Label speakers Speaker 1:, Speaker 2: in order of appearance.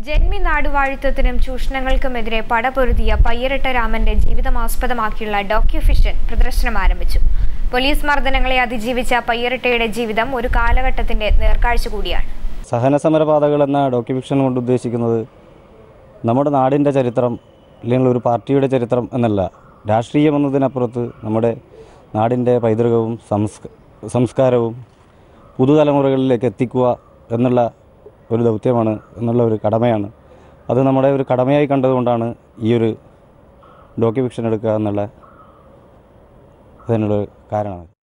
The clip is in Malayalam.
Speaker 1: ജന്മി നാടുവാഴിത്വത്തിനും ചൂഷണങ്ങൾക്കുമെതിരെ പടപൊരുതിയ പയ്യരട്ട രാമന്റെ ജീവിതം ആസ്പദമാക്കിയുള്ള ഡോക്യുഫിഷൻ പ്രദർശനം ആരംഭിച്ചു പോലീസ് മർദ്ദനങ്ങളെ അതിജീവിച്ച പയ്യരട്ടയുടെ ജീവിതം ഒരു കാലഘട്ടത്തിന്റെ നേർക്കാഴ്ച കൂടിയാണ്
Speaker 2: സഹനസമരപാതകൾ എന്ന ഡോക്യുഫിക്ഷൻ കൊണ്ട് ഉദ്ദേശിക്കുന്നത് നമ്മുടെ നാടിൻ്റെ ചരിത്രം അല്ലെങ്കിൽ ഒരു പാർട്ടിയുടെ ചരിത്രം എന്നല്ല രാഷ്ട്രീയം എന്നതിനപ്പുറത്ത് നമ്മുടെ നാടിൻ്റെ പൈതൃകവും സംസ്ക സംസ്കാരവും പുതുതലമുറകളിലേക്ക് എത്തിക്കുക എന്നുള്ള ഒരു ദൗത്യമാണ് എന്നുള്ള ഒരു കടമയാണ് അത് നമ്മുടെ ഒരു കടമയായി കണ്ടതുകൊണ്ടാണ് ഈ ഒരു ഡോക്യുഫിക്ഷൻ എടുക്കുക എന്നുള്ള അതിനുള്ള കാരണം